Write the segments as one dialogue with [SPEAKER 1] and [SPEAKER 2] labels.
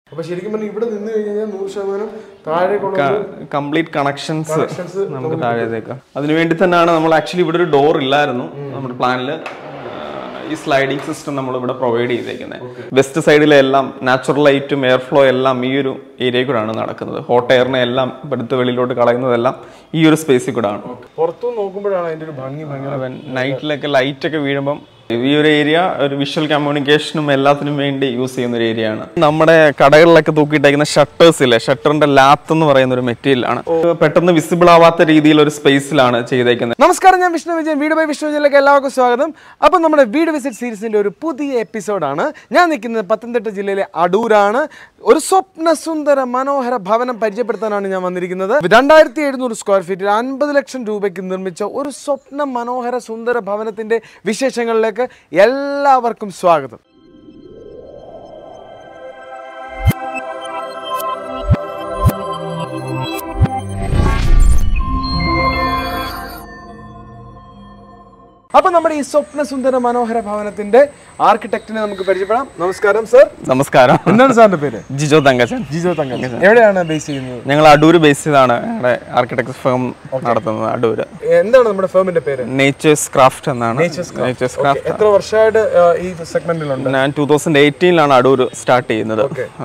[SPEAKER 1] അപ്പൊ ശരിക്കും പറഞ്ഞാൽ ഇവിടെ നിന്ന് കഴിഞ്ഞാൽ നൂറ് ശതമാനം താഴേക്കുള്ള
[SPEAKER 2] കംപ്ലീറ്റ് കണക്ഷൻസ്
[SPEAKER 1] കണക്ഷൻസ്
[SPEAKER 2] നമുക്ക് താഴേക്ക് അതിനു വേണ്ടി തന്നെയാണ് നമ്മൾ ആക്ച്വലി ഇവിടെ ഒരു ഡോർ ഇല്ലായിരുന്നു നമ്മുടെ പ്ലാനിൽ ഈ സ്ലൈഡിംഗ് സിസ്റ്റം നമ്മൾ ഇവിടെ പ്രൊവൈഡ് ചെയ്തേക്കുന്നത് വെസ്റ്റ് സൈഡിലെ എല്ലാം നാച്ചുറൽ ലൈറ്റും എയർ ഫ്ലോ എല്ലാം ഈ ഒരു ഏരിയയിൽ കൂടെയാണ് നടക്കുന്നത് ഹോട്ട് എയറിനെ എല്ലാം എടുത്ത് വെളിയിലോട്ട് കളയുന്നതെല്ലാം ഈ ഒരു സ്പേസിൽ കൂടെ ആണ്
[SPEAKER 1] പുറത്തു നോക്കുമ്പോഴാണ് അതിന്റെ ഒരു ഭംഗി ഭയങ്കര
[SPEAKER 2] നൈറ്റിലൊക്കെ ലൈറ്റ് ഒക്കെ വീഴുമ്പം ഈ ഒരു ഏരിയ ഒരു വിഷ്വൽ കമ്മ്യൂണിക്കേഷനും എല്ലാത്തിനും വേണ്ടി യൂസ് ചെയ്യുന്ന ഒരു ഏരിയ ആണ് നമ്മുടെ കടകളിലൊക്കെ തൂക്കിയിട്ടേക്കുന്ന ഷട്ടേഴ്സ് ഇല്ലേ ഷട്ടറിന്റെ ലാത്ത് എന്ന് പറയുന്ന ഒരു മെറ്റീരിയൽ ആണ് പെട്ടെന്ന് വിസിബിൾ ആവാത്ത രീതിയിൽ ഒരു സ്പേസിലാണ് ചെയ്തേക്കുന്നത്
[SPEAKER 1] നമസ്കാരം ഞാൻ വിഷ്ണു വിജയൻ വീട് ബൈ വിഷ്ണു വിജയനിലേക്ക് എല്ലാവർക്കും സ്വാഗതം അപ്പം നമ്മുടെ വീട് വിസിറ്റ് സീരീസിന്റെ ഒരു പുതിയ എപ്പിസോഡാണ് ഞാൻ നിൽക്കുന്നത് പത്തനംതിട്ട ജില്ലയിലെ അടൂരാണ് ഒരു സ്വപ്ന സുന്ദര മനോഹര ഭവനം പരിചയപ്പെടുത്താനാണ് ഞാൻ വന്നിരിക്കുന്നത് രണ്ടായിരത്തി എഴുന്നൂറ് സ്ക്വയർ ഫീറ്റിൽ അൻപത് ലക്ഷം രൂപയ്ക്ക് നിർമ്മിച്ച ഒരു സ്വപ്ന മനോഹര സുന്ദര ഭവനത്തിന്റെ വിശേഷങ്ങളിലേക്ക് എല്ലാവർക്കും സ്വാഗതം അപ്പൊ നമ്മുടെ ഈ സ്വപ്ന സുന്ദര മനോഹര ഭവനത്തിന്റെ ആർക്കിടെക്റ്റിനെ നമുക്ക് പരിചയപ്പെടാം നമസ്കാരം സർ
[SPEAKER 2] നമസ്കാരം
[SPEAKER 1] എന്താണ് സാറിന്റെ പേര്
[SPEAKER 2] ജിജോ തങ്കച്ചൻ
[SPEAKER 1] ജിജോ തങ്ക എവിടെയാണ് ബേസ് ചെയ്യുന്നത്
[SPEAKER 2] ഞങ്ങൾ അടൂര് ബേസ് ചെയ്താണ് ഞങ്ങളുടെ ആർക്കിടെക്ട് ഫേം നടത്തുന്നത് അടൂര്
[SPEAKER 1] എന്താണ് നമ്മുടെ ഫേമിന്റെ പേര്
[SPEAKER 2] നേച്ചേഴ്സ് ക്രാഫ്റ്റ് എന്നാണ് നേച്ചേഴ്സ് ക്രാഫ്റ്റ്
[SPEAKER 1] എത്ര വർഷമായിട്ട് ആ, ഈ സെഗ്മെന്റിലുണ്ട്
[SPEAKER 2] ഞാൻ ടൂ തൗസൻഡ് എയ്റ്റീനിലാണ് അടൂർ സ്റ്റാർട്ട് ചെയ്യുന്നത്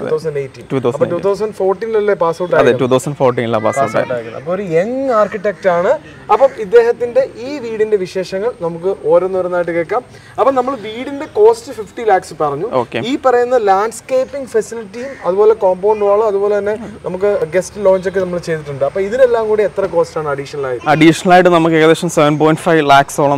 [SPEAKER 1] അപ്പൊ ടൂ തൗസൻഡ് ഫോർട്ടീനിലല്ലേ പാസ് ഔട്ട്
[SPEAKER 2] അതെ ടൂ തൗസൻഡ് ഫോർട്ടീനിലാണ് പാസ് ഔട്ട്
[SPEAKER 1] ആയത് അപ്പൊ ഒരു യങ് ആർക്കിടെക്റ്റ് ആണ് അപ്പം ഇദ്ദേഹത്തിന്റെ ഈ വീടിന്റെ വിശേഷങ്ങൾ നമുക്ക് ഓരോന്നോരോന്നായിട്ട് കേൾക്കാം അപ്പൊ നമ്മൾ വീടിന്റെ കോസ്റ്റ് ഫിഫ്റ്റി ലാക്സ് പറഞ്ഞു
[SPEAKER 2] Okay.
[SPEAKER 1] ഈ പറയുന്ന ലാൻഡ്സ്കേപ്പിംഗ് ഫെസിലിറ്റിയും അതുപോലെ കോമ്പൗണ്ട് വാളും അതുപോലെ തന്നെ നമുക്ക് ഗസ്റ്റ് ലോഞ്ച് ഒക്കെ നമ്മൾ ചെയ്തിട്ടുണ്ട് അപ്പൊ ഇതിനെല്ലാം കൂടി എത്ര കോസ്റ്റ് ആണ് അഡീഷണൽ ആയി
[SPEAKER 2] അഡീഷണൽ ആയിട്ട് നമുക്ക് ഏകദേശം സെവൻ പോയിന്റ് ഫൈവ് ലാക്സോളം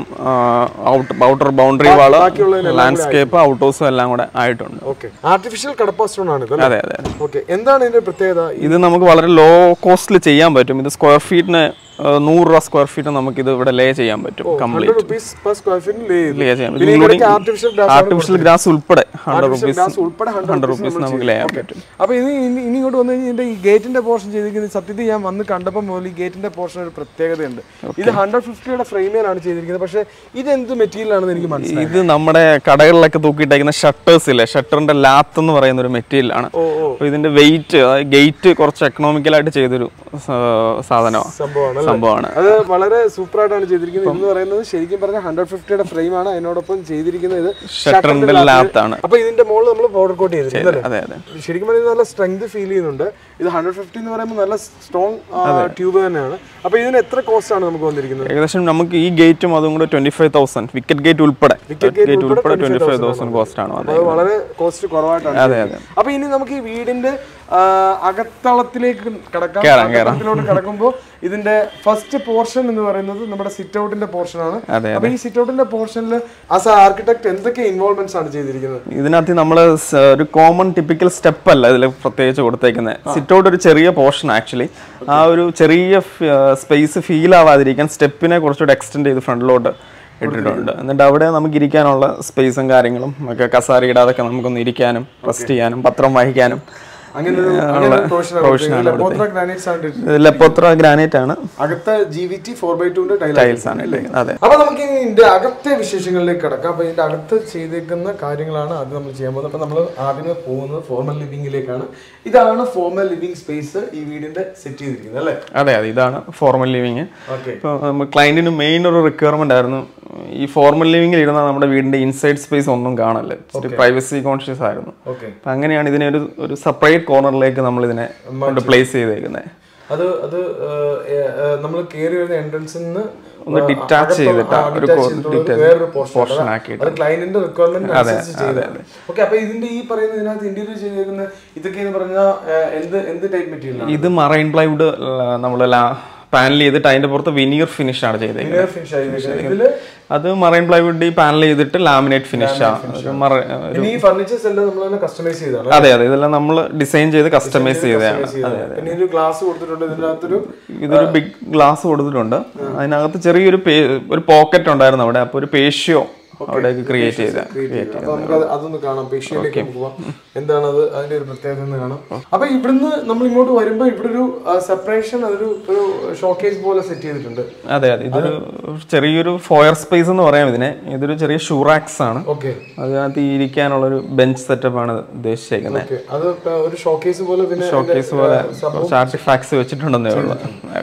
[SPEAKER 2] outer boundary wall landscape out ഹൗസും എല്ലാം കൂടെ ആയിട്ടുണ്ട്
[SPEAKER 1] ഓക്കെ ആർട്ടിഫിഷ്യൽ കടപ്പ സ്റ്റോൺ ആണ് ഇത്
[SPEAKER 2] അതെ അതെ അതെ
[SPEAKER 1] ഓക്കെ എന്താണ് ഇതിന്റെ പ്രത്യേകത
[SPEAKER 2] ഇത് നമുക്ക് വളരെ ലോ കോസ്റ്റിൽ ചെയ്യാൻ പറ്റും ഇത് സ്ക്വയർ ഫീറ്റിന് നൂറ് രൂപ സ്ക്വയർ ഫീറ്റ് നമുക്ക് ഇത് ഇവിടെ ലേ ചെയ്യാൻ പറ്റും complete
[SPEAKER 1] rupees per square feet
[SPEAKER 2] lay ചെയ്യാൻ പറ്റും
[SPEAKER 1] പിന്നെ
[SPEAKER 2] including
[SPEAKER 1] artificial grass
[SPEAKER 2] artificial grass ഉൾപ്പെടെ ഹൺഡ്രഡ് റുപ്പീസ്
[SPEAKER 1] ഗ്രാസ് ഉൾപ്പെടെ
[SPEAKER 2] ഹൺഡ്രഡ് റുപ്പീസ് നമുക്ക് ലേ ചെയ്യാൻ പറ്റും
[SPEAKER 1] അപ്പൊ ഇനി ഇനി ഇനി ഇങ്ങോട്ട് വന്നു കഴിഞ്ഞാൽ ഇതിന്റെ ഈ ഗേറ്റിന്റെ പോർഷൻ ചെയ്തിരിക്കുന്നത് സത്യത്തിൽ ഞാൻ വന്ന് കണ്ടപ്പോൾ മുതൽ ഈ ഗേറ്റിന്റെ പോർഷൻ ഒരു പ്രത്യേകതയുണ്ട് ഇത് ഹൺഡ്രഡ് ഫിഫ്റ്റിയുടെ ഫ്രെയിമിലാണ് ചെയ്തിരിക്കുന്നത് പക്ഷേ ഇത് എന്ത് മെറ്റീരിയൽ ആണെന്ന് എനിക്ക് മനസ്സിലായി
[SPEAKER 2] ഇത് നമ്മുടെ കടകളിലൊക്കെ തൂക്കിയിട്ടേക്കുന്ന ഷട്ടേഴ്സ് ഇല്ലേ ഷട്ടറിന്റെ ലാത്ത് എന്ന് പറയുന്ന ഒരു മെറ്റീരിയൽ ആണ്
[SPEAKER 1] ഓ ഓ
[SPEAKER 2] അപ്പോൾ ഇതിന്റെ വെയിറ്റ് അതായത് ഗേറ്റ് കുറച്ച് എക്കണോമിക്കലായിട്ട് ചെയ്തൊരു സ- സാധനമാണ്
[SPEAKER 1] സംഭവമാണ്
[SPEAKER 2] സംഭവമാണ്
[SPEAKER 1] അത് വളരെ സൂപ്പർ ആയിട്ടാണ് ചെയ്തിരിക്കുന്നത് എന്ന് പറയുന്നത് ശരിക്കും പറഞ്ഞാൽ ഹൺഡ്രഡ് ഫിഫ്റ്റിയുടെ ഫ്രെയിമാണ് അതിനോടൊപ്പം ചെയ്തിരിക്കുന്നത് ഇത്
[SPEAKER 2] ഷട്ടറിന്റെ ലാത്താണ്
[SPEAKER 1] അപ്പൊ ഇതിന്റെ മുകളിൽ നമ്മൾ പൗഡർ കോട്ട് ചെയ്തിരിക്കുന്നത്
[SPEAKER 2] അതെ അതെ
[SPEAKER 1] ശരിക്കും പറഞ്ഞാൽ നല്ല സ്ട്രെങ്ത് ഫീൽ ചെയ്യുന്നുണ്ട് ഇത് ഹൺഡ്രഡ് ഫിഫ്റ്റി എന്ന് പറയുമ്പോൾ നല്ല സ്ട്രോങ് ട്യൂബ് തന്നെയാണ് അപ്പൊ ഇതിന് എത്ര കോസ്റ്റ് ആണ് നമുക്ക് വന്നിരിക്കുന്നത്
[SPEAKER 2] ഏകദേശം നമുക്ക് ഈ ഗേറ്റും അതും കൂടെ twenty five thousand wicket gate ഉൾപ്പെടെ ഗേറ്റ് ഉൾപ്പെടെ ട്വന്റി ഫൈവ് തൗസൻഡ് കോസ്റ്റ് ആണ്
[SPEAKER 1] അത് വളരെ കോസ്റ്റ് കുറവായിട്ടാണ്
[SPEAKER 2] അതെ അതെ
[SPEAKER 1] അപ്പൊ ഇനി നമുക്ക് ഈ വീടിന്റെ ആ, അകത്തളത്തിലേക്ക് കടക്കാം
[SPEAKER 2] കേറാം,
[SPEAKER 1] അകത്തളത്തിലോട്ട് കടക്കുമ്പോൾ ഇതിന്റെ ഫസ്റ്റ് പോർഷൻ എന്ന് പറയുന്നത് നമ്മുടെ സിറ്റ് ഔട്ടിന്റെ പോർഷൻ ആണ്
[SPEAKER 2] അതെ,
[SPEAKER 1] അപ്പൊ ഈ സിറ്റ് ഔട്ടിന്റെ പോർഷനിൽ ആസ് എ ആർക്കിടെക്ട് എന്തൊക്കെ ഇൻവോൾവ്മെന്റ്സ് ആണ് ചെയ്തിരിക്കുന്നത്
[SPEAKER 2] ഇതിനകത്ത് നമ്മൾ ഒരു കോമൺ ടിപ്പിക്കൽ സ്റ്റെപ്പ് അല്ല ഇതിൽ പ്രത്യേകിച്ച് കൊടുത്തേക്കുന്നത് സിറ്റ് ഔട്ട് ഒരു ചെറിയ പോർഷൻ ആക്ച്വലി ആ ഒരു ചെറിയ സ്പേസ് ഫീൽ ആവാതിരിക്കാൻ സ്റ്റെപ്പിനെ കുറച്ചുകൂടെ എക്സ്റ്റെൻഡ് ചെയ്ത് ഫ്രണ്ടിലോട്ട് ഇട്ടിട്ടുണ്ട് എന്നിട്ട് അവിടെ നമുക്ക് ഇരിക്കാനുള്ള സ്പേസും കാര്യങ്ങളും ഒക്കെ കസാര ഇടാതൊക്കെ നമുക്കൊന്ന് ഇരിക്കാനും റെസ്റ്റ് ചെയ്യാനും പത്രം വായിക്കാനും
[SPEAKER 1] അങ്ങനെ ഒരു അങ്ങനെ ഒരു portion ആണ് കൊടുത്തിരിക്കുന്നത്. ലപ്പോത്ര granites ആണ് ഇട്ടിരിക്കുന്നത്.
[SPEAKER 2] ലെപ്പോത്ര ഗ്രാനൈറ്റ് ആണ്
[SPEAKER 1] അകത്തെ G V T four by ടുന്റെ
[SPEAKER 2] ടൈൽസ് ആണ് ഇട്ടേക്കുന്നത്. അതെ
[SPEAKER 1] അപ്പൊ നമുക്ക് ഇനി ഇതിന്റെ അകത്തെ വിശേഷങ്ങളിലേക്ക് കിടക്കാം അപ്പൊ ഇതിന്റെ അകത്ത് ചെയ്തേക്കുന്ന കാര്യങ്ങളാണ് അത് നമ്മൾ ചെയ്യാൻ പോകുന്നത് അപ്പൊ നമ്മൾ ആദ്യമേ പോകുന്നത് ഫോർമൽ ലിവിംഗിലേക്കാണ് ഇതാണ് ഫോർമൽ ലിവിംഗ് സ്പേസ് ഈ വീടിന്റെ സെറ്റ് ചെയ്തിരിക്കുന്നത് അല്ലേ
[SPEAKER 2] അതെ അതെ ഇതാണ് ഫോർമൽ ലിവിങ്
[SPEAKER 1] ഓക്കെ
[SPEAKER 2] ഇപ്പോൾ ക്ലയന്റിന് മെയിൻ ഒരു റിക്വയർമെന്റ് ആയിരുന്നു ഈ ഫോർമൽ ലിവിംഗിൽ ഇരുന്ന നമ്മുടെ വീടിന്റെ ഇൻസൈഡ് സ്പേസ് ഒന്നും കാണില്ല പ്രൈവസി കോൺഷ്യസ് ആയിരുന്നു
[SPEAKER 1] ഓക്കെ
[SPEAKER 2] അപ്പൊ അങ്ങനെയാണ് ഇതിനെ ഒരു ഒരു സെപ്പറേറ്റ് കോർണറിലേക്ക് നമ്മൾ ഇതിനെ കൊണ്ട് പ്ലേസ് ചെയ്തേക്കുന്നത്
[SPEAKER 1] അത് അത് നമ്മൾ കയറി വരുന്ന എൻട്രൻസിൽ നിന്ന്
[SPEAKER 2] ഒന്ന് detach ചെയ്തിട്ടാ, ഒരു co- detach
[SPEAKER 1] വേറൊരു പോർഷൻ
[SPEAKER 2] portion ആക്കിയിട്ട്.
[SPEAKER 1] അത് ക്ലയന്റിന്റെ റിക്വയർമെന്റ് അനുസരിച്ച് ചെയ്തതാണ് ഓക്കെ അപ്പൊ ഇതിന്റെ ഈ പറയുന്ന ഇതിനകത്ത് ഇന്റീരിയർ ചെയ്തേക്കുന്ന ഇതൊക്കെ എന്ന് പറഞ്ഞാൽ എന്ത് എന്ത് ടൈപ്പ് മെറ്റീരിയൽ
[SPEAKER 2] ഇത് മറൈൻ പ്ലൈവുഡ് നമ്മൾ പാനൽ ചെയ്തിട്ട് അതിന്റെ പുറത്ത് വിനീർ ഫിനിഷ് ആണ് ചെയ്തേക്കുന്നത്
[SPEAKER 1] ഫിനിഷ് ആയിരിക്കും ഇതില്
[SPEAKER 2] അത് മറൈൻ പ്ലൈവുഡ് ഈ പാനൽ ചെയ്തിട്ട് ലാമിനേറ്റ് ഫിനിഷ് ആണ് മറ-
[SPEAKER 1] പിന്നെ ഈ ഫർണിച്ചേഴ്സ് എല്ലാം നമ്മൾ തന്നെ കസ്റ്റമൈസ് ചെയ്താണ്
[SPEAKER 2] അതെ അതെ ഇതെല്ലാം നമ്മൾ ഡിസൈൻ ചെയ്ത് കസ്റ്റമൈസ് ചെയ്തതാണ്
[SPEAKER 1] പിന്നെ ഒരു ഗ്ലാസ് കൊടുത്തിട്ടുണ്ട് ഇതിന്റെ അകത്തൊരു
[SPEAKER 2] ഇതൊരു ബിഗ് ഗ്ലാസ് കൊടുത്തിട്ടുണ്ട് അതിനകത്ത് ചെറിയൊരു പേ- ഒരു പോക്കറ്റ് ഉണ്ടായിരുന്നു അവിടെ അപ്പോൾ ഒരു പേഷ്യോ അവിടേക്ക് ക്രിയേറ്റ് ചെയ്ത ക്രിയേറ്റ്
[SPEAKER 1] അപ്പൊ നമുക്ക് അത് അതൊന്ന് കാണാം പേഷ്യയിലേക്ക് പോവാം എന്താണ് അത് അതിന്റെ ഒരു പ്രത്യേകത എന്ന് കാണാം അപ്പൊ ഇവിടുന്ന് നമ്മൾ ഇങ്ങോട്ട് വരുമ്പോ ഇവിടെ ഒരു സെപ്പറേഷൻ അതൊരു ഒരു ഷോക്കേസ് പോലെ സെറ്റ് ചെയ്തിട്ടുണ്ട്
[SPEAKER 2] അതെ അതെ ഇതൊരു ചെറിയൊരു ഫോയർ സ്പേസ് എന്ന് പറയാം ഇതിനെ ഇതൊരു ചെറിയ ഷൂറാക്സ് ആണ്
[SPEAKER 1] ഓക്കെ
[SPEAKER 2] അതിനകത്ത് ഈ ഇരിക്കാനുള്ള ഒരു ബെഞ്ച് സെറ്റപ്പ് ആണ് ഉദ്ദേശിച്ചേക്കുന്നത്
[SPEAKER 1] ഓക്കെ അത് ഇപ്പൊ ഒരു ഷോക്കേസ് പോലെ പിന്നെ
[SPEAKER 2] ഷോക്കേസ് പോലെ കുറച്ച് ആർട്ടിഫാക്ട്സ് വെച്ചിട്ടുണ്ടെന്നേ ഉള്ളൂ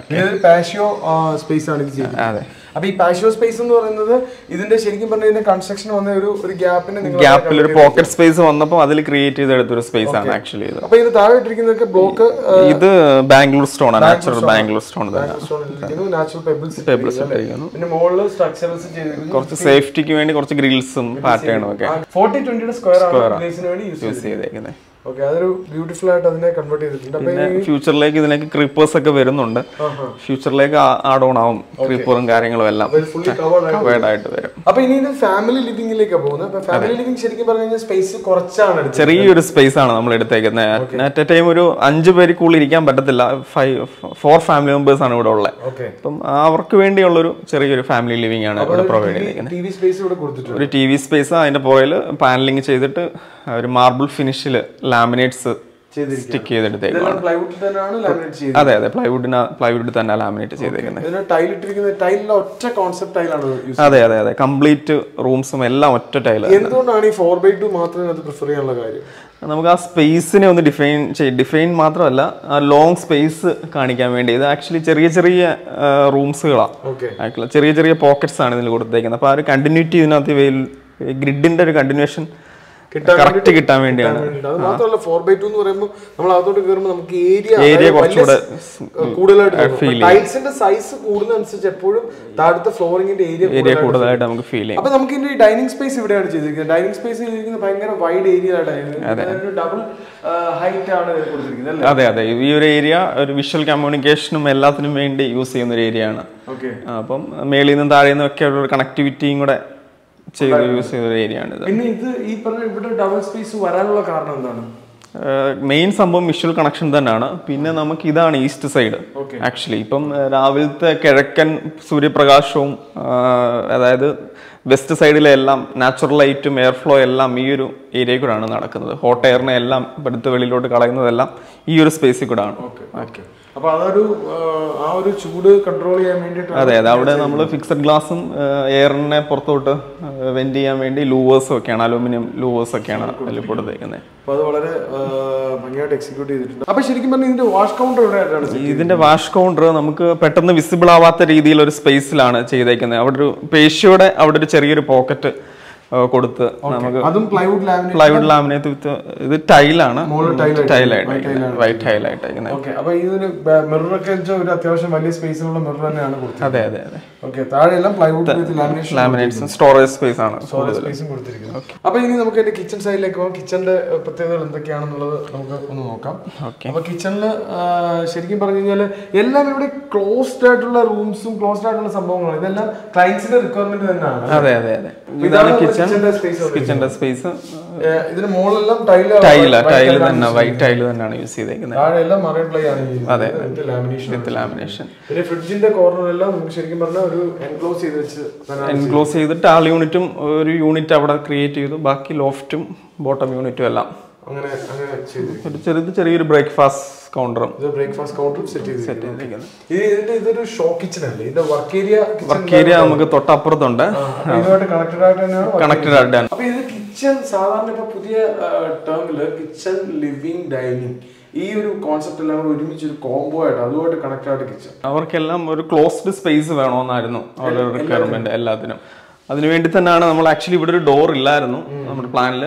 [SPEAKER 1] പാഷ്യോ സ്പേസ് ആണ് ഇത് ചെയ്തത്
[SPEAKER 2] അതെ
[SPEAKER 1] അപ്പൊ ഈ പാഷ്യോ സ്പേസ് എന്ന് പറയുന്നത് ഇതിന്റെ ശരിക്കും പറഞ്ഞ ഇതിന്റെ കൺസ്ട്രക്ഷൻ വന്ന ഒരു ഒരു ഗ്യാപ്പിന് നിങ്ങൾ
[SPEAKER 2] ഗ്യാപ്പിൽ ഒരു പോക്കറ്റ് സ്പേസ് വന്നപ്പോൾ അതിൽ ക്രിയേറ്റ് ചെയ്തെടുത്തൊരു സ്പേസ് ആണ് ആക്ച്വലി ഇത്
[SPEAKER 1] അപ്പൊ ഇത് താഴെ ഇട്ടിരിക്കുന്നതൊക്കെ ബ്ലോക്ക്
[SPEAKER 2] ഇത് ബാംഗ്ലൂർ സ്റ്റോൺ ആണ് നാച്ചുറൽ ബാംഗ്ലൂർ സ്റ്റോൺ തന്നെ
[SPEAKER 1] നാച്ചുറൽ പെബിൾസ്
[SPEAKER 2] Pebbles ഇട്ടിരിക്കുന്നു.
[SPEAKER 1] പിന്നെ മുകളിൽ സ്ട്രക്ചറൽസ് ചെയ്തിരിക്കുന്നു
[SPEAKER 2] കുറച്ച് സേഫ്റ്റിക്ക് വേണ്ടി കുറച്ച് ഗ്രിൽസും പാറ്റേണും ഒക്കെ
[SPEAKER 1] ഫോർട്ടി ട്വന്റിയുടെ സ്ക്വയർ ആണ് പ്ലേസിന് വേണ്ടി യൂസ്
[SPEAKER 2] യൂസ് ചെയ്തേക്കുന്നത്
[SPEAKER 1] ഓക്കെ അതൊരു ബ്യൂട്ടിഫുൾ ആയിട്ട് അതിനെ കൺവേർട്ട് ചെയ്തിട്ടുണ്ട് അപ്പൊ
[SPEAKER 2] പിന്നെ ഫ്യൂച്ചറിലേക്ക് ഇതിലേക്ക് ക്രീപ്പേഴ്സ് ഒക്കെ വരുന്നുണ്ട് ഫ്യൂച്ചറിലേക്ക് ആഡ് ഓൺ ആവും ക്രീപ്പറും കാര്യങ്ങളും എല്ലാം
[SPEAKER 1] ഫുള്ളി കവേർഡ് ആണ്
[SPEAKER 2] കവേർഡ് ആയിട്ട് വരും
[SPEAKER 1] അപ്പൊ ഇനി ഇത് ഫാമിലി ലിവിംഗിലേക്കാണ് പോകുന്നത് അപ്പൊ ഫാമിലി ലിവിംഗ് ശരിക്കും പറഞ്ഞു കഴിഞ്ഞാൽ സ്പേസ് കുറച്ചാണ് എടുത്തത്
[SPEAKER 2] ചെറിയൊരു സ്പേസ് ആണ് നമ്മൾ എടുത്തേക്കുന്നത് അറ്റ് എ ടൈം ഒരു അഞ്ച് പേര് കൂടുതൽ ഇരിക്കാൻ പറ്റത്തില്ല ഫൈവ് ഫോർ ഫാമിലി മെമ്പേഴ്സ് ആണ് ഇവിടെ ഉള്ളത്
[SPEAKER 1] ഓക്കെ
[SPEAKER 2] അപ്പം അവർക്ക് വേണ്ടിയുള്ളൊരു ചെറിയൊരു ഫാമിലി ലിവിംഗ് ആണ് ഇവിടെ പ്രൊവൈഡ് ചെയ്തിരിക്കുന്നത്
[SPEAKER 1] ടി വി സ്പേസ് ഇവിടെ കൊടുത്തിട്ടുണ്ട്
[SPEAKER 2] ഒരു ടി വി സ്പേസ് അതിന്റെ പുറകിൽ പാനലിംഗ് ചെയ്തിട്ട് ഒരു മാർബിൾ ഫിനിഷിൽ ലാമിനേറ്റ്സ് സ്റ്റിക്ക് ചെയ്തെടുത്തേക്കും
[SPEAKER 1] ഇതെല്ലാം പ്ലൈവുഡിൽ തന്നെയാണ് ലാമിനേറ്റ് ചെയ്തത്
[SPEAKER 2] അതെ അതെ പ്ലൈവുഡിന് പ്ലൈവുഡ് തന്നെ ലാമിനേറ്റ് ചെയ്തേക്കുന്നത്
[SPEAKER 1] ഇതിന് ടൈൽ ഇട്ടിരിക്കുന്ന ടൈലിന്റെ ഒറ്റ കോൺസെപ്റ്റ് ടൈലാണ് യൂസ്
[SPEAKER 2] അതെ അതെ അതെ കംപ്ലീറ്റ് റൂംസും എല്ലാം ഒറ്റ ടൈല്
[SPEAKER 1] എന്തുകൊണ്ടാണ് ഈ ഫോർ ബൈ ടു മാത്രമേ അത് പ്രിഫർ ചെയ്യാനുള്ള കാര്യം
[SPEAKER 2] നമുക്ക് ആ സ്പേസിനെ ഒന്ന് ഡിഫൈൻ ചെയ്യും ഡിഫൈൻ മാത്രമല്ല ആ ലോങ് സ്പേസ് കാണിക്കാൻ വേണ്ടി ഇത് ആക്ച്വലി ചെറിയ ചെറിയ റൂംസുകളാണ്
[SPEAKER 1] ഓക്കെ
[SPEAKER 2] ആയിട്ടുള്ള ചെറിയ ചെറിയ പോക്കറ്റ്സ് ആണ് ഇതിൽ കൊടുത്തേക്കുന്നത് അപ്പോൾ ആ ഒരു കണ്ടിന്യൂറ്റി ഇതിനകത്ത് ഗ്രിഡിന്റെ ഒരു കണ്ടിന്യൂഷൻ
[SPEAKER 1] കിട്ടാൻ
[SPEAKER 2] കറക്റ്റ് കിട്ടാൻ വേണ്ടിയാണ്
[SPEAKER 1] അത് മാത്രമല്ല ഫോർ ബൈ ടു എന്ന് പറയുമ്പോൾ നമ്മൾ അകത്തോട്ട് കയറുമ്പോൾ നമുക്ക് ഏരിയ
[SPEAKER 2] ഏരിയ കുറച്ചുകൂടെ
[SPEAKER 1] കൂടുതലായിട്ട് ടൈൽസിന്റെ സൈസ് കൂടുന്നതനുസരിച്ച് എപ്പോഴും താഴത്തെ ഫ്ലോറിംഗിന്റെ ഏരിയ
[SPEAKER 2] ഏരിയ കൂടുതലായിട്ട് നമുക്ക് ഫീൽ ചെയ്യും
[SPEAKER 1] അപ്പൊ നമുക്ക് ഇതിന്റെ ഡൈനിങ് സ്പേസ് ഇവിടെയാണ് ചെയ്തിരിക്കുന്നത് ഡൈനിങ് സ്പേസ് ചെയ്തിരിക്കുന്നത് ഭയങ്കര വൈഡ് ഏരിയ ആയിട്ടാണ് ഡബിൾ ഹൈറ്റ് ആണ് ഇതിൽ കൊടുത്തിരിക്കുന്നത് അല്ലേ
[SPEAKER 2] അതെ അതെ ഈ ഒരു ഏരിയ ഒരു വിഷ്വൽ കമ്മ്യൂണിക്കേഷനും എല്ലാത്തിനും വേണ്ടി യൂസ് ചെയ്യുന്ന ഒരു ഏരിയ ആണ്
[SPEAKER 1] ഓക്കെ
[SPEAKER 2] അപ്പം മേളിൽ നിന്നും താഴെ നിന്നും ഒക്കെ ഒരു കണക്ടിവിറ്റിയും കൂടെ ചെയ്ത് യൂസ് ചെയ്ത ഒരു ഏരിയ ആണ് ഇത്
[SPEAKER 1] പിന്നെ ഇത് ഈ പറഞ്ഞ ഇവിടെ ഡബിൾ സ്പേസ് വരാനുള്ള കാരണം എന്താണ്
[SPEAKER 2] മെയിൻ സംഭവം വിഷ്വൽ കണക്ഷൻ തന്നെയാണ് പിന്നെ നമുക്ക് ഇതാണ് ഈസ്റ്റ് സൈഡ്
[SPEAKER 1] Okay.
[SPEAKER 2] ആക്ച്വലി ഇപ്പം ആ, രാവിലത്തെ കിഴക്കൻ സൂര്യപ്രകാശവും ആ, അതായത് വെസ്റ്റ് സൈഡിലെ എല്ലാം നാച്ചുറൽ ലൈറ്റും എയർ ഫ്ലോ എല്ലാം ഈ ഒരു ഏരിയയിൽ കൂടെയാണ് നടക്കുന്നത് ഹോട്ട് എയറിനെ എല്ലാം എടുത്ത് വെളിയിലോട്ട് കളയുന്നതെല്ലാം ഈ ഒരു സ്പേസിൽ കൂടെ ആണ്
[SPEAKER 1] ഓക്കെ അപ്പൊ അതൊരു ആ, ആ ഒരു ചൂട് കൺട്രോൾ ചെയ്യാൻ വേണ്ടിയിട്ട്
[SPEAKER 2] അതെ അതെ അവിടെ നമ്മൾ ഫിക്സഡ് ഗ്ലാസും എയറിനെ പുറത്തോട്ട് വെന്റ് ചെയ്യാൻ വേണ്ടി ലൂവേഴ്സും ഒക്കെയാണ് അലൂമിനിയം ലൂവേഴ്സ് ഒക്കെയാണ് അതിൽ കൊടുത്തേക്കുന്നത്
[SPEAKER 1] അപ്പൊ അത് വളരെ ആ, ഭംഗിയായിട്ട് എക്സിക്യൂട്ട് ചെയ്തിട്ടുണ്ട് അപ്പൊ ശരിക്കും പറഞ്ഞാൽ ഇതിന്റെ വാഷ് കൗണ്ടർ എവിടെയായിട്ടാണ് set
[SPEAKER 2] ഇതിന്റെ വാഷ് കൗണ്ടർ നമുക്ക് പെട്ടെന്ന് വിസിബിൾ ആവാത്ത രീതിയിൽ ഒരു സ്പേസിലാണ് ചെയ്തേക്കുന്നത് അവിടെ ഒരു പേശിയുടെ അവിടെ ഒരു ചെറിയൊരു പോക്കറ്റ് കൊടുത്ത് നമുക്ക്
[SPEAKER 1] അതും plywood laminate
[SPEAKER 2] plywood laminate with ഇത് ടൈലാണ്
[SPEAKER 1] മുകളിൽ tile
[SPEAKER 2] ടൈലായിട്ട് വൈറ്റ് ടൈലായിട്ടേക്കുന്നത്
[SPEAKER 1] ഓക്കെ അപ്പൊ ഇതിന് മിററൊക്കെ വെച്ചാൽ ഒരു അത്യാവശ്യം വലിയ സ്പേസിലുള്ള മിറർ തന്നെയാണ് കൊടുത്തത്
[SPEAKER 2] അതെ അതെ അതെ
[SPEAKER 1] ഓക്കെ താഴെയെല്ലാം പ്ലൈവുഡ് വിത്ത് ലാമിനേഷൻ
[SPEAKER 2] ലാമിനേറ്റ്സും സ്റ്റോറേജ് സ്പേസ് ആണ്
[SPEAKER 1] സ്പേസും കൊടുത്തിരിക്കുന്നത് അപ്പൊ ഇനി നമുക്ക് എന്റെ കിച്ചൺ സൈഡിലേക്ക് പോകാം കിച്ചണിന്റെ പ്രത്യേകതകൾ എന്തൊക്കെയാണെന്നുള്ളത് നമുക്ക് ഒന്ന് നോക്കാം
[SPEAKER 2] ഓക്കെ
[SPEAKER 1] അപ്പൊ കിച്ചണില് ശരിക്കും പറഞ്ഞു കഴിഞ്ഞാൽ എല്ലാം ഇവിടെ ക്ലോസ്ഡ് ആയിട്ടുള്ള റൂംസും ക്ലോസ്ഡ് ആയിട്ടുള്ള സംഭവങ്ങളാണ് ഇതെല്ലാം ക്ലയൻസിന്റെ റിക്വയർമെന്റ് തന്നെയാണ്
[SPEAKER 2] അതെ അതെ അതെ
[SPEAKER 1] ഇതാണ്
[SPEAKER 2] ഇതാണ് കിച്ചൺ
[SPEAKER 1] കിച്ചണിന്റെ സ്പേസ്
[SPEAKER 2] കിച്ചന്റെ സ്പേസ്
[SPEAKER 1] ഏഹ് ഇതിന് മുകളിലെല്ലാം ടൈല്
[SPEAKER 2] ടൈല ടൈല് തന്നെ വൈറ്റ് ടൈല് തന്നെയാണ് യൂസ് ചെയ്തേക്കുന്നത്
[SPEAKER 1] താഴെ എല്ലാം മറൈൻ പ്ലൈ ആണ്
[SPEAKER 2] അതെ.
[SPEAKER 1] ലാമിനേഷൻ
[SPEAKER 2] വിത്ത് ലാമിനേഷൻ
[SPEAKER 1] പിന്നെ ഫ്രിഡ്ജിന്റെ കോർണറെല്ലാം നമുക്ക് ശരിക്കും പറഞ്ഞാൽ ഒരു എൻക്ലോസ് ചെയ്ത് വെച്ച് തന്നെ
[SPEAKER 2] എൻക്ലോസ് ചെയ്തിട്ട് ആൾ യൂണിറ്റും ഒരു യൂണിറ്റ് അവിടെ ക്രിയേറ്റ് ചെയ്തു ബാക്കി ലോഫ്റ്റും ബോട്ടം യൂണിറ്റും എല്ലാം
[SPEAKER 1] അങ്ങനെ അങ്ങനെ ചെയ്തിരിക്കും
[SPEAKER 2] ഒരു ചെറുത് ചെറിയൊരു ബ്രേക്ക്ഫാസ്റ്റ് കൗണ്ടറും
[SPEAKER 1] ഇത് ബ്രേക്ക്ഫാസ്റ്റ് കൗണ്ടറും സെറ്റ് ചെയ്തിരിക്കും
[SPEAKER 2] സെറ്റ് ചെയ്തിരിക്കുന്നത്
[SPEAKER 1] ഇത് ഇതിന്റെ ഇതൊരു ഷോ കിച്ചൺ അല്ലേ ഇതിന്റെ വർക്ക് ഏരിയ
[SPEAKER 2] വർക്ക് ഏരിയ നമുക്ക് തൊട്ടപ്പുറത്തുണ്ട്
[SPEAKER 1] ഇതുമായിട്ട് കണക്റ്റഡ് ആയിട്ട് തന്നെയാണ് work
[SPEAKER 2] കണക്റ്റഡ് ആയിട്ടാണ്
[SPEAKER 1] അപ്പൊ ഇത് കിച്ചൺ സാധാരണ ഇപ്പൊ പുതിയ ടേമില് കിച്ചൺ ലിവിംഗ് ഡൈനിങ് ഈ ഒരു കോൺസെപ്റ്റ് എല്ലാം കൂടെ ഒരുമിച്ച് ഒരു കോംബോ ആയിട്ട് അതുമായിട്ട് കണക്ട് ആയിട്ട് കിച്ചൺ
[SPEAKER 2] അവർക്കെല്ലാം ഒരു ക്ലോസ്ഡ് സ്പേസ് വേണമെന്നായിരുന്നു അവരുടെ റിക്വയർമെന്റ് എല്ലാത്തിനും അതിനുവേണ്ടി തന്നെയാണ് നമ്മൾ ആക്ച്വലി ഇവിടെ ഒരു ഡോർ ഇല്ലായിരുന്നു നമ്മുടെ പ്ലാനിൽ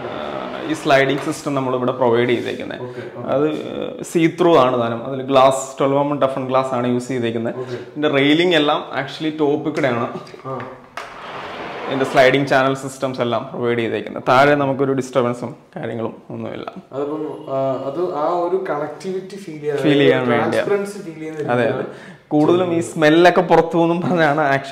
[SPEAKER 2] ഈ സ്ലൈഡിംഗ് സിസ്റ്റം നമ്മൾ ഇവിടെ പ്രൊവൈഡ് ചെയ്തേക്കുന്നത് അത് സീ ത്രൂ ആണ് താനും അതിൽ ഗ്ലാസ് ട്വൽവ് എം ടഫൺ ഗ്ലാസ് ആണ് യൂസ് ചെയ്തേക്കുന്നത് ഇതിന്റെ റെയിലിംഗ് എല്ലാം ആക്ച്വലി ടോപ്പിൽ കൂടെയാണ് ഇതിന്റെ സ്ലൈഡിംഗ് ചാനൽ സിസ്റ്റംസ് എല്ലാം പ്രൊവൈഡ് ചെയ്തേക്കുന്നത് താഴെ നമുക്കൊരു ഡിസ്റ്റർബൻസും കാര്യങ്ങളും ഒന്നുമില്ല
[SPEAKER 1] അതിപ്പം ആ, അത് ആ ഒരു കണക്ടിവിറ്റി ഫീൽ
[SPEAKER 2] Feel ചെയ്യാൻ വേണ്ടിയാ.
[SPEAKER 1] ട്രാൻസ്പെറൻസി ഫീൽ ചെയ്യുന്ന
[SPEAKER 2] അതെ അതെ കൂടുതലും ഈ സ്മെല്ലൊക്കെ പുറത്തു പോകുന്നു പറഞ്ഞാണ് ആക്ച്വലി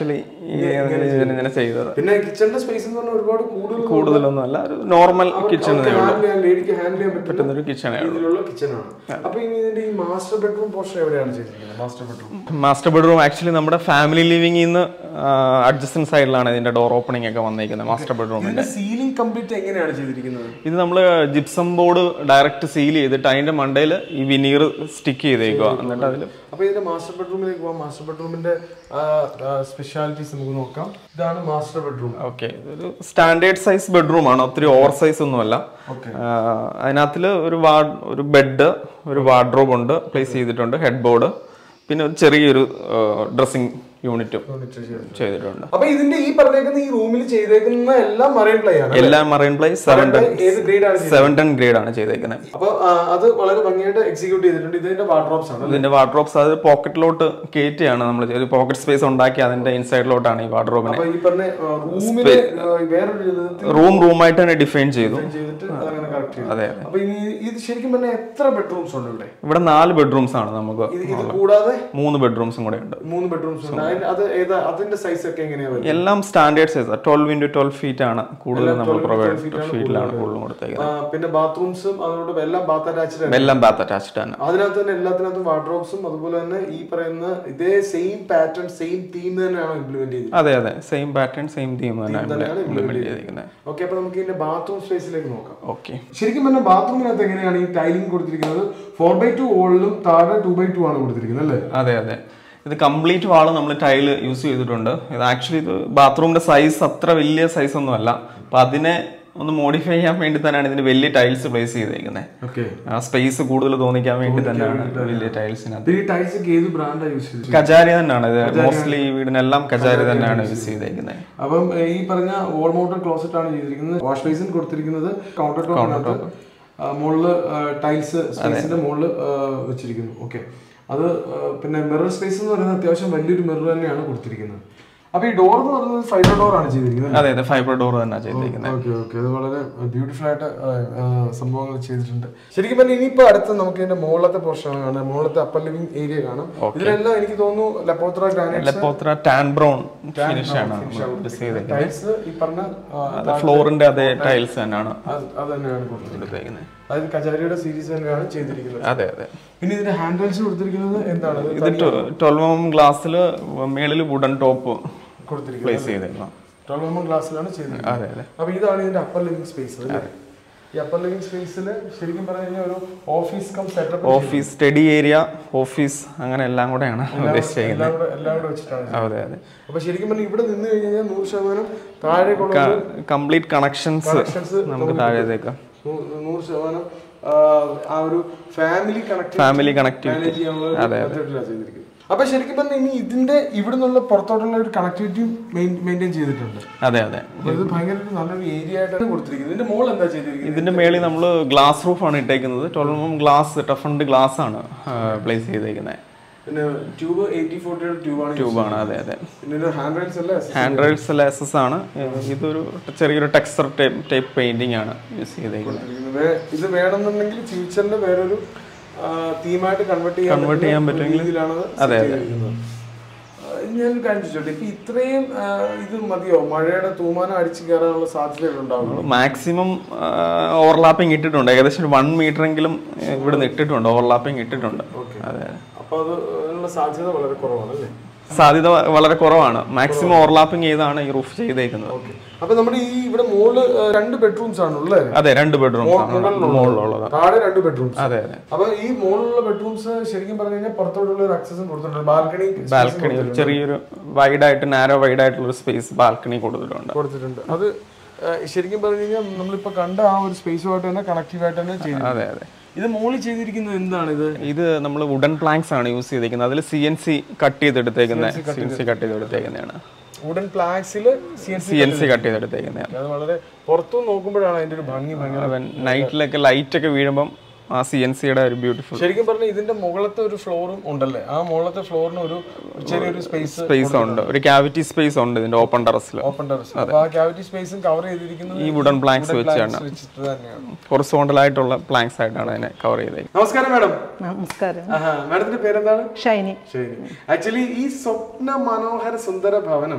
[SPEAKER 2] ഈ ഇങ്ങനെ ചെയ്തത്
[SPEAKER 1] പിന്നെ കിച്ചണിന്റെ സ്പേസ് എന്ന് പറഞ്ഞാൽ ഒരുപാട് കൂടുതൽ
[SPEAKER 2] കൂടുതലൊന്നും അല്ല ഒരു നോർമൽ കിച്ചൺ
[SPEAKER 1] ഹാൻഡിൽ ചെയ്യാൻ ലേഡിക്ക് ഹാൻഡിൽ ചെയ്യാൻ പറ്റുന്ന
[SPEAKER 2] പറ്റുന്ന ഒരു കിച്ചണേ
[SPEAKER 1] രീതിയിലുള്ള കിച്ചണാണ് അപ്പൊ ഇനി ഇതിന്റെ ഈ മാസ്റ്റർ ബെഡ്റൂം പോർഷൻ എവിടെയാണ് ചെയ്തിരിക്കുന്നത് master bedroom
[SPEAKER 2] master bedroom actually നമ്മുടെ ഫാമിലി ലിവിംഗിൽ നിന്ന് അഡ്ജസ്റ്റൻ സൈഡിലാണ് ഇതിന്റെ ഡോർ ഓപ്പണിംഗ് ഒക്കെ വന്നിരിക്കുന്നത് മാസ്റ്റർ ബെഡ്റൂമിന്റെ
[SPEAKER 1] ഇതിന്റെ സീലിംഗ് കംപ്ലീറ്റ് എങ്ങനെയാണ് ചെയ്തിരിക്കുന്നത്
[SPEAKER 2] ഇത് നമ്മൾ ജിപ്സം ബോർഡ് ഡയറക്റ്റ് സീൽ ചെയ്തിട്ട് അതിന്റെ മണ്ടയിൽ ഈ വിനീർ സ്റ്റിക്ക് ചെയ്തേക്കുക എന്നിട്ട് അതിൽ
[SPEAKER 1] അപ്പൊ ഇതിന്റെ മാസ്റ്റർ ബെഡ്റൂമിലേക്ക് പോവാം മാസ്റ്റർ ബെഡ്റൂമിന്റെ സ്പെഷ്യാലിറ്റീസ് നമുക്ക് നോക്കാം ഇതാണ് മാസ്റ്റർ ബെഡ്റൂം
[SPEAKER 2] ഓക്കെ ഒരു സ്റ്റാൻഡേർഡ് സൈസ് ബെഡ്റൂം ആണ് ഒത്തിരി ഓവർ സൈസ് ഒന്നുമല്ല
[SPEAKER 1] Okay.
[SPEAKER 2] അതിനകത്തിൽ ഒരു വാ ഒരു ബെഡ് ഒരു വാർഡ്രോബ് ഉണ്ട് പ്ലേസ് ചെയ്തിട്ടുണ്ട് ഹെഡ് ബോർഡ് പിന്നെ ഒരു ചെറിയൊരു ഡ്രസ്സിംഗ് യൂണിറ്റും ചെയ്തിട്ടുണ്ട്
[SPEAKER 1] അപ്പൊ ഇതിന്റെ ഈ പറഞ്ഞേക്കുന്ന ഈ റൂമിൽ ചെയ്തേക്കുന്ന എല്ലാം മറൈൻ പ്ലേ ആണ്
[SPEAKER 2] എല്ലാം മറൈൻ പ്ലൈ സെവൻ ടെൻ
[SPEAKER 1] ഏത് ഗ്രേഡ് ആണ്
[SPEAKER 2] സെവൻ ടെൻ ഗ്രേഡ് ആണ് ചെയ്തേക്കുന്നത്
[SPEAKER 1] അപ്പൊ ആ, അത് വളരെ ഭംഗിയായിട്ട് എക്സിക്യൂട്ട് ചെയ്തിട്ടുണ്ട് ഇതിന്റെ വാർഡ്രോബ്സ് ആണ്
[SPEAKER 2] ഇതിന്റെ വാർഡ്രോബ്സ് അത് പോക്കറ്റിലോട്ട് കയറ്റിയാണ് നമ്മൾ ഒരു പോക്കറ്റ് സ്പേസ് ഉണ്ടാക്കി അതിന്റെ ഇൻസൈഡിലോട്ടാണ് ഈ വാർഡ്രോബിനെ
[SPEAKER 1] അപ്പൊ ഈ പറഞ്ഞ റൂമിന് വേറൊരു വിധത്തിൽ
[SPEAKER 2] റൂം റൂമായിട്ട് തന്നെ ഡിഫൈൻ ചെയ്തു
[SPEAKER 1] ചെയ്തിട്ട് അതങ്ങനെ കറക്റ്റ് ചെയ്തു
[SPEAKER 2] അതെ
[SPEAKER 1] അപ്പൊ ഇനി ഇത് ശരിക്കും പറഞ്ഞാൽ എത്ര ബെഡ്റൂംസ് ഉണ്ട് ഇവിടെ
[SPEAKER 2] ഇവിടെ നാല് ബെഡ്റൂംസ് ആണ് നമുക്ക്
[SPEAKER 1] ഇത് ഇത് കൂടാതെ
[SPEAKER 2] മൂന്ന് ബെഡ്റൂംസും കൂടെ ഉണ്ട്
[SPEAKER 1] മൂന്ന് ബെഡ്റൂംസ് ഉണ്ട് അതിന്റെ അത് ഏതാ അതിന്റെ സൈസ് ഒക്കെ എങ്ങനെയാ വരുന്നത്
[SPEAKER 2] എല്ലാം standard size twelve into twelve feet ആണ് കൂടുതൽ നമ്മൾ പ്രൊവൈഡ് ഫീറ്റിലാണ് കൂടുതലും കൊടുത്തേക്കുന്നത്
[SPEAKER 1] ആ, പിന്നെ ബാത്റൂംസും അതോട് എല്ലാം ബാത്ത് അറ്റാച്ച്ഡ്
[SPEAKER 2] എല്ലാം ബാത്ത് അറ്റാച്ച്ഡ് ആണ്
[SPEAKER 1] അതിനകത്ത് തന്നെ എല്ലാത്തിനകത്തും വാർഡ്രോബ്സും അതുപോലെ തന്നെ ഈ പറയുന്ന ഇതേ സെയിം പാറ്റേൺ സെയിം തീം തന്നെയാണ് ഇംപ്ലിമെന്റ് ചെയ്തത്
[SPEAKER 2] അതെ അതെ സെയിം പാറ്റേൺ സെയിം തീം തന്നെയാണ്
[SPEAKER 1] തന്നെയാണ്
[SPEAKER 2] ഇംപ്ലിമെന്റ് ചെയ്തിരിക്കുന്നത്
[SPEAKER 1] ഓക്കെ അപ്പൊ നമുക്ക് ഇതിന്റെ ബാത്റൂം സ്പേസിലേക്ക് നോക്കാം
[SPEAKER 2] ഓക്കെ
[SPEAKER 1] ശരിക്കും പറഞ്ഞാൽ ബാത്റൂമിനകത്ത് എങ്ങനെയാണ് ഈ ടൈലിംഗ് കൊടുത്തിരിക്കുന്നത് ഫോർ ബൈ ടു ഓളിലും താഴെ ടു ബൈ ടു ആണ് കൊടുത്തിരിക്കുന്നത് അല്ലേ
[SPEAKER 2] അതെ അതെ ഇത് കംപ്ലീറ്റ് വാള് നമ്മൾ ടൈല് യൂസ് ചെയ്തിട്ടുണ്ട് ഇത് ആക്ച്വലി ഇത് ബാത്റൂമിന്റെ സൈസ് അത്ര വലിയ സൈസ് ഒന്നും അല്ല അപ്പൊ അതിനെ ഒന്ന് മോഡിഫൈ ചെയ്യാൻ വേണ്ടി തന്നെയാണ് ഇതിന് വലിയ ടൈൽസ് പ്ലേസ് ചെയ്തേക്കുന്നത്
[SPEAKER 1] ഓക്കെ
[SPEAKER 2] ആ സ്പേസ് കൂടുതൽ തോന്നിക്കാൻ വേണ്ടി തന്നെയാണ് വലിയ ടൈൽസിനകത്ത്
[SPEAKER 1] ഈ ടൈൽസ് ഒക്കെ ഏത് ബ്രാൻഡാണ് യൂസ് ചെയ്തത്
[SPEAKER 2] കജാരി തന്നെയാണ് ഇത് മോസ്റ്റ്ലി ഈ വീടിനെല്ലാം കജാരി തന്നെയാണ് യൂസ് ചെയ്തേക്കുന്നത്
[SPEAKER 1] അപ്പം ഏ, ഈ പറഞ്ഞ വോൾ മൗണ്ടഡ് ക്ലോസറ്റ് ആണ് ചെയ്തിരിക്കുന്നത് വാഷ് ബേസിൻ കൊടുത്തിരിക്കുന്നത് കൗണ്ടർ ടോപ്പിനകത്ത് മുകളില് ടൈൽസ് സ്പേസിന്റെ മുകളിൽ വെച്ചിരിക്കുന്നു ഓക്കെ അത് ആ, പിന്നെ മിറർ സ്പേസ് എന്ന് പറയുന്നത് അത്യാവശ്യം വലിയൊരു മിറർ തന്നെയാണ് കൊടുത്തിരിക്കുന്നത് അപ്പൊ ഈ ഡോർ എന്ന് പറയുന്നത് ഫൈബർ ഡോർ ആണ് ചെയ്തിരിക്കുന്നത്
[SPEAKER 2] അതെ അതെ ഫൈബർ ഡോർ തന്നെ ചെയ്തേക്കുന്നത്
[SPEAKER 1] ഓക്കെ ഓക്കെ അത് വളരെ ബ്യൂട്ടിഫുൾ ആയിട്ട് ആ, ആ, സംഭവങ്ങൾ ചെയ്തിട്ടുണ്ട് ശരിക്കും പറഞ്ഞാൽ ഇനിയിപ്പോ അടുത്ത് നമുക്ക് ഇതിന്റെ മുകളിലത്തെ പോർഷൻ കാണാം മുകളിലത്തെ അപ്പർ ലിവിംഗ് ഏരിയ കാണാം ഇതിലെല്ലാം എനിക്ക് തോന്നുന്നു ലപ്പോത്ര ഗ്രാനൈറ്റ്
[SPEAKER 2] ലെപ്പോത്ര ടാൻ ബ്രൗൺ ഫിനിഷ് ആണ് യൂസ് ചെയ്തേക്കുന്നത്
[SPEAKER 1] ടൈൽസ് ഈ പറഞ്ഞ ആ,
[SPEAKER 2] അത് ഫ്ലോറിന്റെ അതേ ടൈൽസ് തന്നെയാണ്
[SPEAKER 1] അത് അത് തന്നെയാണ് കൊടുത്തിരിക്കുന്നത്
[SPEAKER 2] കൊടുത്തേക്കുന്നത്
[SPEAKER 1] അതായത് കചാരിയുടെ സീരീസ് തന്നെയാണ് ചെയ്തിരിക്കുന്നത്
[SPEAKER 2] അതെ അതെ
[SPEAKER 1] പിന്നെ ഇതിന്റെ ഹാൻഡ് റൈൽസ് കൊടുത്തിരിക്കുന്നത് എന്താണ് ഇത്
[SPEAKER 2] ഇത് ട്വൽവ് എം ഗ്ലാസ്സിൽ മേളിൽ വുഡൻ ടോപ്പ്
[SPEAKER 1] കൊടുത്തിരിക്കുന്നത്
[SPEAKER 2] പ്ലേസ് ചെയ്തേക്കണം
[SPEAKER 1] ട്വൽവ് എം ഗ്ലാസ്സിലാണ് ചെയ്തിരിക്കുന്നത്
[SPEAKER 2] അതെ അതെ
[SPEAKER 1] അപ്പൊ ഇതാണ് ഇതിന്റെ അപ്പർ ലിവിംഗ് സ്പേസ് അല്ലേ ഈ അപ്പർ ലിവിംഗ് സ്പേസിൽ ശരിക്കും പറഞ്ഞു കഴിഞ്ഞാൽ ഒരു office cum setup
[SPEAKER 2] office study area office അങ്ങനെ എല്ലാം കൂടെയാണ് ഉദ്ദേശിച്ചേക്കുന്നത്
[SPEAKER 1] എല്ലാം കൂടെ എല്ലാം കൂടെ വെച്ചിട്ടാണ്
[SPEAKER 2] അതെ അതെ
[SPEAKER 1] അപ്പൊ ശരിക്കും പറഞ്ഞാൽ ഇവിടെ നിന്ന് കഴിഞ്ഞ് കഴിഞ്ഞാൽ നൂറ് ശതമാനം താഴേക്കുള്ള
[SPEAKER 2] കംപ്ലീറ്റ് കണക്ഷൻസ്
[SPEAKER 1] കണക്ഷൻസ്
[SPEAKER 2] നമുക്ക് താഴേതേക്കാം
[SPEAKER 1] നൂറ് ശതമാനം ആ, ആ ഒരു family connect
[SPEAKER 2] family connectivity
[SPEAKER 1] manage ചെയ്യാനുള്ള ഒരു മെത്തേഡിലാണ് ചെയ്തിരിക്കുന്നത് അപ്പൊ ശരിക്കും പറഞ്ഞാൽ ഇനി ഇതിന്റെ ഇവിടെ നിന്നുള്ള പുറത്തോട്ടുള്ള ഒരു കണക്ടിവിറ്റിയും മെയിൻറ്റെയിൻ ചെയ്തിട്ടുണ്ട്
[SPEAKER 2] അതെ അതെ
[SPEAKER 1] അപ്പൊ ഇത് ഭയങ്കര ഒരു നല്ലൊരു ഏരിയ ആയിട്ടാണ് കൊടുത്തിരിക്കുന്നത് ഇതിന്റെ മോൾ എന്താ ചെയ്തിരിക്കുന്നത്
[SPEAKER 2] ഇതിന്റെ മേളിൽ നമ്മൾ ഗ്ലാസ് റൂഫ് ആണ് ഇട്ടേക്കുന്നത് twelve M glass toughened glass ആണ് പ്ലേസ് ചെയ്തേക്കുന്നത്
[SPEAKER 1] പിന്നെ ട്യൂബ് എയ്റ്റി ഫോർട്ടിയുടെ ട്യൂബാണ്
[SPEAKER 2] ട്യൂബാണ് അതെ അതെ
[SPEAKER 1] പിന്നെ ഹാൻഡ് റൈൽസ് അല്ലേ
[SPEAKER 2] ഹാൻഡ് റൈൽസ് ലെസസ് ആണ് ഇതൊരു ചെറിയൊരു ടെക്സ്ചർ ടൈപ്പ് ടൈപ്പ് പെയിന്റിംഗ് ആണ് യൂസ് ചെയ്തേക്കുന്നത്
[SPEAKER 1] കൊടുത്തിരിക്കുന്നത്. വേ- ഇത് വേണമെന്നുണ്ടെങ്കിൽ ഫ്യൂച്ചറിൽ വേറൊരു തീമായിട്ട് കൺവേർട്ട് ചെയ്യാൻ
[SPEAKER 2] Convert ചെയ്യാൻ പറ്റുമെങ്കിൽ-
[SPEAKER 1] രീതിയിലാണ്
[SPEAKER 2] അതെ, അതെ.
[SPEAKER 1] ഞാൻ കാര്യം ചോദിച്ചോട്ടെ ഇപ്പൊ ഇത്രയും ആ, ഇത് മതിയോ മഴയുടെ തൂമാനം അടിച്ചു കയറാനുള്ള സാധ്യതകൾ ഉണ്ടാവും
[SPEAKER 2] മാക്സിമം ഓവർലാപ്പിംഗ് ഇട്ടിട്ടുണ്ട് ഏകദേശം ഒരു വൺ മീറ്റർ എങ്കിലും ഇവിടെ ഇട്ടിട്ടുണ്ട് ഓവർലാപ്പിംഗ് ഇട്ടിട്ടുണ്ട് അതെ
[SPEAKER 1] അപ്പൊ അത് അതിനുള്ള സാധ്യത വളരെ കുറവാണ് അല്ലേ
[SPEAKER 2] സാധ്യത വ- വളരെ കുറവാണ് മാക്സിമം ഓവർലാപ്പിംഗ് ചെയ്താണ് ഈ റൂഫ് ചെയ്തേക്കുന്നത്
[SPEAKER 1] ഓക്കെ അപ്പൊ നമ്മുടെ ഈ ഇവിടെ മോള് ആ, രണ്ട് ബെഡ്റൂംസ് ആണുള്ളത്
[SPEAKER 2] അതെ രണ്ട് ബെഡ്റൂംസ് ആണ് മുകളിലുള്ളത്
[SPEAKER 1] താഴെ രണ്ട് ബെഡ്റൂംസ്
[SPEAKER 2] അതെ അതെ
[SPEAKER 1] അപ്പൊ ഈ മുകളിലുള്ള ബെഡ്റൂംസ് ശരിക്കും പറഞ്ഞു കഴിഞ്ഞാൽ പുറത്തോട്ടുള്ള ഒരു അക്സസും കൊടുത്തിട്ടുണ്ട് ബാൽക്കണി
[SPEAKER 2] ബാൽക്കണി ഒരു ചെറിയൊരു വൈഡായിട്ട് നാരോ വൈഡായിട്ടുള്ള ഒരു സ്പേസ് ബാൽക്കണി കൊടുത്തിട്ടുണ്ട്
[SPEAKER 1] കൊടുത്തിട്ടുണ്ട് അത് ആ, ശരിക്കും പറഞ്ഞു കഴിഞ്ഞാൽ നമ്മളിപ്പോ കണ്ട ആ ഒരു സ്പേസുമായിട്ട് തന്നെ കണക്റ്റീവ് ആയിട്ട് തന്നെ ചെയ്തു
[SPEAKER 2] അതെ അതെ
[SPEAKER 1] ഇത് മുകളിൽ ചെയ്തിരിക്കുന്നത് എന്താണ് ഇത്
[SPEAKER 2] ഇത് നമ്മൾ വുഡൻ പ്ലാങ്ക്സ് ആണ് യൂസ് ചെയ്തിരിക്കുന്നത് അതിൽ സി എൻ സി കട്ട് ചെയ്തെടുത്തേക്കുന്നത് സി എൻ സി കട്ട് ചെയ്തെടുത്തേക്കുന്നതാണ്
[SPEAKER 1] വുഡൻ പ്ലാക്സിൽ C N
[SPEAKER 2] C N C cut ചെയ്തെടുത്തേക്കുന്നതാണ്
[SPEAKER 1] അത് വളരെ പുറത്തു നോക്കുമ്പോഴാണ് അതിന്റെ ഒരു ഭംഗി ഭംഗി
[SPEAKER 2] അവൻ നൈറ്റിലൊക്കെ ലൈറ്റ് ഒക്കെ വീഴുമ്പം ആ സി എൻ സിയുടെ ഒരു ബ്യൂട്ടിഫുൾ
[SPEAKER 1] ശരിക്കും പറഞ്ഞാൽ ഇതിന്റെ മുകളത്തെ ഒരു ഫ്ലോറും ഉണ്ടല്ലേ ആ മുകളത്തെ ഫ്ലോറിന് ഒരു ഒരു ചെറിയൊരു സ്പേസ്
[SPEAKER 2] സ്പേസ് ഉണ്ട് ഒരു ക്യാവിറ്റി സ്പേസ് ഉണ്ട് ഇതിന്റെ ഓപ്പൺ ടെറസിൽ
[SPEAKER 1] ഓപ്പൺ ടെറസ് അപ്പൊ ആ ക്യാവിറ്റി സ്പേസും കവർ ചെയ്തിരിക്കുന്നത്
[SPEAKER 2] ഈ വുഡൻ പ്ലാങ്ക്സ് വെച്ചാണ്
[SPEAKER 1] വെച്ചിട്ട് തന്നെയാണ്
[SPEAKER 2] ഹൊറിസോണ്ടൽ ആയിട്ടുള്ള പ്ലാങ്ക്സ് ആയിട്ടാണ് അതിനെ കവർ ചെയ്തേക്കുന്നത്
[SPEAKER 1] നമസ്കാരം മാഡം
[SPEAKER 3] നമസ്കാരം
[SPEAKER 1] മാഡത്തിന്റെ പേരെന്താണ്
[SPEAKER 3] ഷൈനി
[SPEAKER 1] ശരി ആക്ച്വലി ഈ സ്വപ്ന മനോഹര സുന്ദര ഭവനം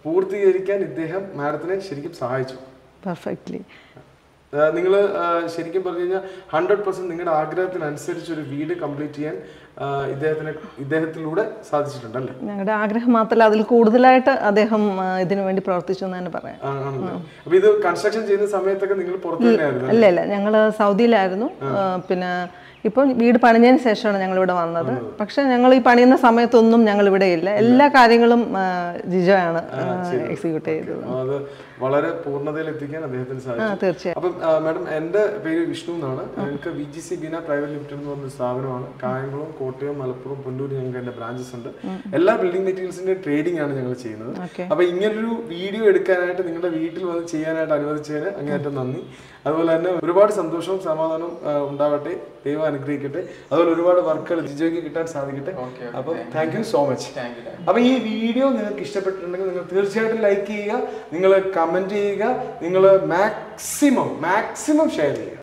[SPEAKER 1] പൂർത്തീകരിക്കാൻ ഇദ്ദേഹം മാഡത്തിനെ ശരിക്കും സഹായിച്ചു
[SPEAKER 3] പെർഫെക്റ്റ്ലി
[SPEAKER 1] നിങ്ങൾ ശരിക്കും പറഞ്ഞു കഴിഞ്ഞാൽ ഹൺഡ്രഡ് പെർസെന്റ് നിങ്ങളുടെ ആഗ്രഹത്തിനനുസരിച്ച് ഒരു വീട് കംപ്ലീറ്റ് ചെയ്യാൻ ആ, ഇദ്ദേഹത്തിന് ഇദ്ദേഹത്തിലൂടെ സാധിച്ചിട്ടുണ്ട് അല്ലേ
[SPEAKER 3] ഞങ്ങളുടെ ആഗ്രഹം മാത്രമല്ല അതിൽ കൂടുതലായിട്ട് അദ്ദേഹം ആ, ഇതിനു വേണ്ടി പ്രവർത്തിച്ചു എന്ന് തന്നെ പറയാം
[SPEAKER 1] ആ, ആണല്ലേ അപ്പൊ ഇത് കൺസ്ട്രക്ഷൻ ചെയ്യുന്ന സമയത്തൊക്കെ നിങ്ങൾ പുറത്തു തന്നെയായിരുന്നു
[SPEAKER 3] അല്ല അല്ല ഞങ്ങൾ സൗദിയിലായിരുന്നു ആ, പിന്നെ ഇപ്പം വീട് പണിഞ്ഞതിന് ശേഷമാണ് ഞങ്ങൾ ഇവിടെ വന്നത് പക്ഷെ ഞങ്ങൾ ഈ പണിയുന്ന സമയത്തൊന്നും ഞങ്ങൾ ഇവിടെ ഇല്ല എല്ലാ കാര്യങ്ങളും ആ, ജിജോയാണ് എക്സിക്യൂട്ട് ചെയ്തത്
[SPEAKER 1] അപ്പൊ അത് വളരെ പൂർണ്ണതയിൽ എത്തിക്കാൻ അദ്ദേഹത്തിന്
[SPEAKER 3] ആ
[SPEAKER 1] സാധിച്ചു
[SPEAKER 3] തീർച്ചയായും
[SPEAKER 1] അപ്പം മാഡം എൻ്റെ പേര് വിഷ്ണു എന്നാണ് ഞങ്ങൾക്ക് V G C Beena private limited എന്ന് പറഞ്ഞ സ്ഥാപനമാണ് കായംകുളം കോട്ടയം മലപ്പുറം പുല്ലൂർ ഞങ്ങൾക്ക് എൻ്റെ ബ്രാഞ്ചസ് ഉണ്ട് എല്ലാ ബിൽഡിംഗ് മെറ്റീരിയൽസിന്റെ ട്രേഡിംഗ് ആണ് ഞങ്ങൾ ചെയ്യുന്നത്
[SPEAKER 3] ഓക്കെ
[SPEAKER 1] അപ്പൊ ഇങ്ങനൊരു വീഡിയോ എടുക്കാനായിട്ട് നിങ്ങളുടെ വീട്ടിൽ വന്ന് ചെയ്യാനായിട്ട് അനുവദിച്ചതിന് അങ്ങേയറ്റം നന്ദി അതുപോലെ തന്നെ ഒരുപാട് സന്തോഷവും സമാധാനവും ആ, ഉണ്ടാവട്ടെ ദൈവം അനുഗ്രഹിക്കട്ടെ അതുപോലെ ഒരുപാട് വർക്കുകൾ ജിജോയ്ക്ക് കിട്ടാൻ സാധിക്കട്ടെ അപ്പൊ താങ്ക് യു സോ മച്ച് അപ്പൊ ഈ വീഡിയോ നിങ്ങൾക്ക് ഇഷ്ടപ്പെട്ടിട്ടുണ്ടെങ്കിൽ നിങ്ങൾ തീർച്ചയായിട്ടും ലൈക്ക് ചെയ്യുക നിങ്ങൾ കമന്റ് ചെയ്യുക നിങ്ങൾ മാക്സിമം മാക്സിമം ഷെയർ ചെയ്യുക